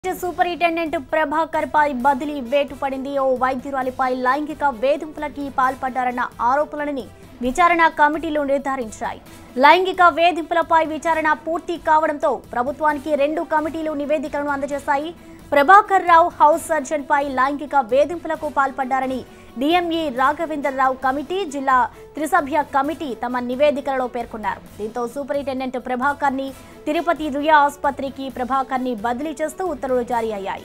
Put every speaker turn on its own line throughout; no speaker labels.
Superintendent Prabhakar పై బదిలీ వేటు పడింది ఓ వైద్యురాలిపై లైంగిక వేధింపులకి పాల్పడ్డారన్న ఆరోపణలని విచారణ కమిటీలు నిర్ధారించాయి లైంగిక వేధింపులపై విచారణ పూర్తి కావడంతో ప్రభుత్వానికి రెండు కమిటీలు నివేదికలను అందజేశాయి ప్రభాకర్ రావు హౌస్ సర్జన్ పై లైంగిక వేధింపులకు పాల్పడ్డారని డిఎంఈ రాఘవేందర్ రావు కమిటీ జిల్లా త్రిసభ్య కమిటీ తమ నివేదికలలో పేర్కొన్నారు దీంతో సూపరింటెండెంట్ ప్రభాకర్ ని తిరుపతి రుయా ఆసుపత్రికి ప్రభాకర్ ని బదిలీ చేస్తూ ఉత్తర్వులు జారీ అయ్యాయి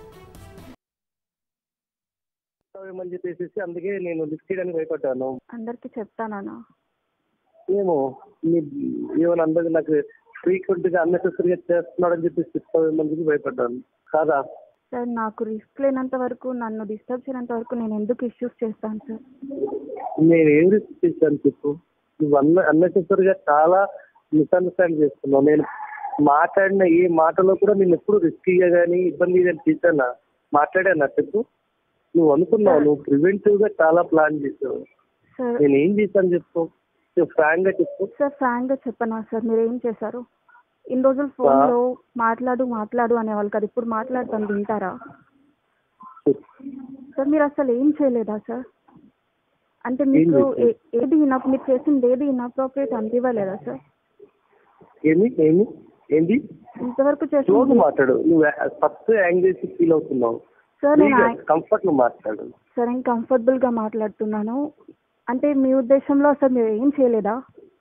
ఏమని చెప్పేసి అందుకే నేను లిఫ్ట్ చేయడానికి భయపడ్డాను
అందరికి చెప్తానా
ఏమో నీ ఏమైనా అందరికి నాకు ఫ్రీక్వెంట్ గా అన్నెసెసరీగా చేస్తున్నాడని చెప్పేసి చెప్తావేమని చెప్పి భయపడ్డాను కాదా
సార్ నాకు రిస్క్ లేనంత వరకు నన్ను డిస్టర్బ్ చేయనంత వరకు నేను ఎందుకు ఇష్యూస్ చేస్తాను సార్
నేను ఏం రిస్క్ చేశాను చెప్పు నువ్వు అన్న అన్నెసెసరీగా చాలా మిస్అండర్స్టాండ్ చేస్తున్నావు నేను మాట్లాడిన ఏ మాటలో కూడా నేను ఎప్పుడు రిస్కీగా కానీ ఇబ్బంది కానీ చేశానా మాట్లాడానా చెప్పు నువ్వు అనుకున్నావు నువ్వు ప్రివెంటివ్ గా చాలా ప్లాన్ చేసావు
సార్
నేను ఏం చేశాను చెప్పు నువ్వు ఫ్రాంక్ గా చెప్పు
సార్ ఫ్రాంక్ గా చెప్పనా సార్ మీరు ఏం చేశారు ఇన్ని రోజులు ఫోన్ లో మాట్లాడు మాట్లాడు అనేవాళ్ళు కదా ఇప్పుడు మాట్లాడతాను వింటారా
చెప్పు.
సార్ మీరు అసలు ఏం చేయలేదా సార్ అంటే మీకు
చేశారు?
ఏ- ఏది ఇనప్ మీరు చేసింది ఏది ఇన్అప్రోప్రియేట్ అనిపించలేదా సార్
ఏమి ఏమి ఏంటి
ఇంతవరకు
క్లోజ్
చేసింది
మాట్లాడు నువ్వు ఫస్ట్ యాంగ్జైటీ ఫీల్ అవుతున్నావు
సార్ నేను ఆ-
కంఫర్ట్ ను మాట్లాడు
సార్ నేను కంఫర్టబుల్ గా మాట్లాడుతున్నాను అంటే మీ ఉద్దేశంలో అసలు మీరు ఏం చేయలేదా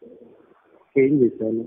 ఏం చేశాను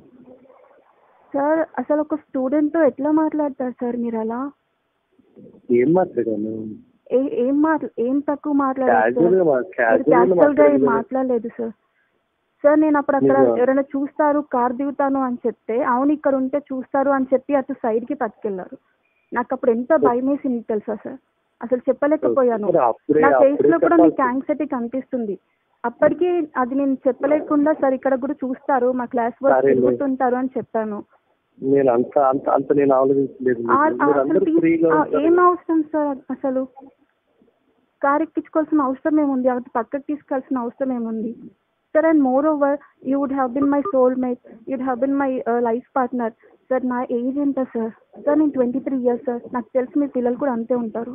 సార్ అసలు ఒక స్టూడెంట్ తో ఎట్లా మాట్లాడతారు సార్ మీరు అలా
ఏం మాట్లాడాను
ఏ ఏం మాట్లా ఏం తక్కువ మాట్లాడారు
క్యాజువల్ గా మా- క్యాజువల్ గా
క్యాజువల్ గా ఏం
మాట్లాడాను.
మాట్లాడలేదు సార్ సార్ నేను అప్పుడు అక్కడ
నిజమా?
ఎవరైనా చూస్తారు కార్ దిగుతాను అని చెప్తే అవును ఇక్కడ ఉంటే చూస్తారు అని చెప్పి అటు సైడ్ కి పట్టుకెళ్లారు నాకు అప్పుడు ఎంత భయం వేసింది తెలుసా సార్ అసలు చెప్పలేకపోయాను
మరి అప్పుడే-
నా ఫేస్
అప్పుడే
లో కూడా మీకు
చెప్పాల్సి-
యాంగ్జైటీ కనిపిస్తుంది అప్పటికి అది నేను చెప్పలేకుండా సార్ ఇక్కడ కూడా చూస్తారు మా క్లాస్ వర్క్
సరేలే.
తిరుగుతుంటారు అని చెప్పాను
నేను అంత అంత అంత నేను ఆలోచించలేదు
ఆ- ఆ
మీరు
అసలు
అందరూ
తీ-
ఫ్రీగా
ఆ,
ఉంటారు.
ఏం అవసరం సార్ అసలు కార్ ఎక్కించుకోవాల్సిన అవసరం ఏముంది అది పక్కకి తీసుకెళ్లాల్సిన అవసరం ఏముంది sir and moreover you would have been my soul mate would have been my life partner sir నా ఏజ్ ఎంత సార్ సార్ నేను ట్వంటీ త్రీ ఇయర్స్ సార్ నాకు తెలిసి మీ పిల్లలు కూడా అంతే ఉంటారు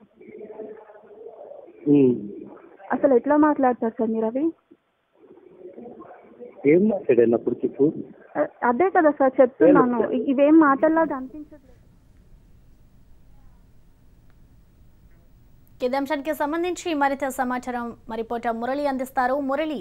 ఉమ్.
అసలు ఎట్లా మాట్లాడతారు సార్ మీరు అవి
ఏం మాట్లాడాను అప్పుడు చెప్పు
అ- అదే కదా సార్ చెప్తున్నాను ఇ- ఇవేం మాటల్లాగా అనిపించట్లేదు
ఇదే అంశానికి సంబంధించి మరింత సమాచారం మరి పోట మురళి అందిస్తారు మురళి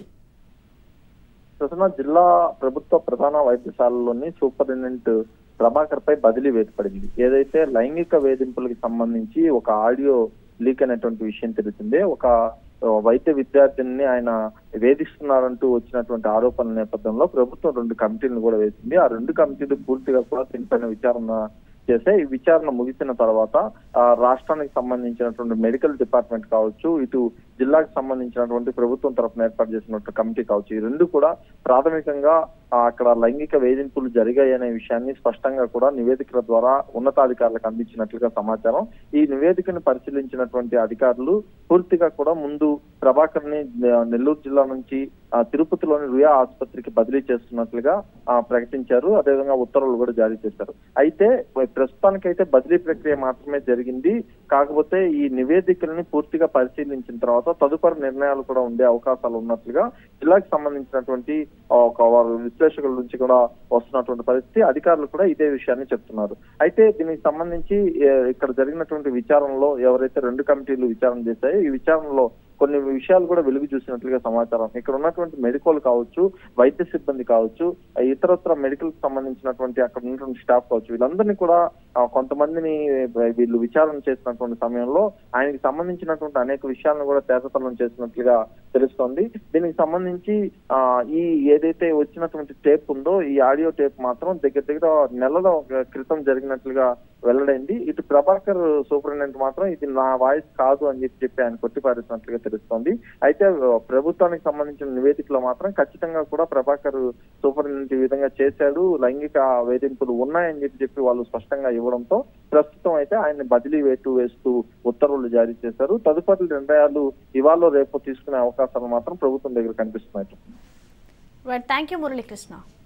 కృష్ణా జిల్లా ప్రభుత్వ ప్రధాన వైద్యశాలలోని సూపరింటెండెంట్ ప్రభాకర్ పై బదిలీ వేయబడింది ఏదైతే లైంగిక వేధింపులకు సంబంధించి ఒక ఆడియో లీక్ అయినటువంటి విషయం తెలిసిందే ఒక ఆ, వైద్య విద్యార్థిని ఆయన వేధిస్తున్నారంటూ వచ్చినటువంటి ఆరోపణల నేపథ్యంలో ప్రభుత్వం రెండు కమిటీలను కూడా వేసింది ఆ రెండు కమిటీలు పూర్తిగా కూడా దీనిపైన విచారణ చేస్తే ఈ విచారణ ముగిసిన తర్వాత ఆ, రాష్ట్రానికి సంబంధించినటువంటి మెడికల్ డిపార్ట్మెంట్ కావచ్చు ఇటు జిల్లాకు సంబంధించినటువంటి ప్రభుత్వం తరఫున ఏర్పాటు చేసినటువంటి కమిటీ కావచ్చు ఈ రెండు కూడా ప్రాథమికంగా ఆ, అక్కడ లైంగిక వేధింపులు జరిగాయనే విషయాన్ని స్పష్టంగా కూడా నివేదికల ద్వారా ఉన్నతాధికారులకు అందించినట్లుగా సమాచారం ఈ నివేదికను పరిశీలించినటువంటి అధికారులు పూర్తిగా కూడా ముందు ప్రభాకర్ ని నెల్లూరు జిల్లా నుంచి ఆ, తిరుపతిలోని రుయా ఆసుపత్రికి బదిలీ చేస్తున్నట్లుగా ఆ, ప్రకటించారు అదేవిధంగా ఉత్తర్వులు కూడా జారీ చేశారు అయితే ప్రస్తుతానికైతే బదిలీ ప్రక్రియ మాత్రమే జరిగింది కాకపోతే ఈ నివేదికల్ని పూర్తిగా పరిశీలించిన తర్వాత తదుపరి నిర్ణయాలు కూడా ఉండే అవకాశాలు ఉన్నట్లుగా జిల్లాకు సంబంధించినటువంటి ఆ, ఒక వారు విశ్లేషకుల నుంచి కూడా వస్తున్నటువంటి పరిస్థితి అధికారులు కూడా ఇదే విషయాన్ని చెప్తున్నారు అయితే దీనికి సంబంధించి ఏ, ఇక్కడ జరిగినటువంటి విచారణలో ఎవరైతే రెండు కమిటీలు విచారణ చేశాయో ఈ విచారణలో కొన్ని విషయాలు కూడా వెలుగు చూసినట్లుగా సమాచారం ఇక్కడ ఉన్నటువంటి మెడికల్ కావచ్చు వైద్య సిబ్బంది కావచ్చు ఆ ఇతరత్ర మెడికల్ కి సంబంధించినటువంటి అక్కడ ఉన్నటువంటి స్టాఫ్ కావచ్చు వీళ్ళందరినీ కూడా ఆ, కొంతమందిని వీళ్ళు విచారణ చేసినటువంటి సమయంలో ఆయనకి సంబంధించినటువంటి అనేక విషయాలను కూడా తేటతలం చేసినట్లుగా తెలుస్తోంది దీనికి సంబంధించి ఆ ఈ ఏదైతే వచ్చినటువంటి టేప్ ఉందో ఈ ఆడియో టేప్ మాత్రం దగ్గర దగ్గర నెలలో క్రితం జరిగినట్లుగా వెల్లడైంది ఇటు ప్రభాకర్ సూపరింటెండెంట్ మాత్రం ఇది నా వాయిస్ కాదు అని చెప్పి చెప్పి ఆయన కొట్టిపారేసినట్లుగా తెలుస్తోంది అయితే ఆ, ప్రభుత్వానికి సంబంధించిన నివేదికలో మాత్రం ఖచ్చితంగా కూడా ప్రభాకర్ సూపరింటెండెంట్ ఈ విధంగా చేశాడు లైంగిక వేధింపులు ఉన్నాయని చెప్పి చెప్పి వాళ్ళు స్పష్టంగా ఇవ్వడంతో ప్రస్తుతం అయితే ఆయన బదిలీ వేటు వేస్తూ ఉత్తర్వులు జారీ చేశారు తదుపరి నిర్ణయాలు ఇవాళ రేపు తీసుకునే అవకాశాలు మాత్రం ప్రభుత్వం దగ్గర కనిపిస్తున్నాయి
థ్యాంక్ యూ మురళీకృష్ణ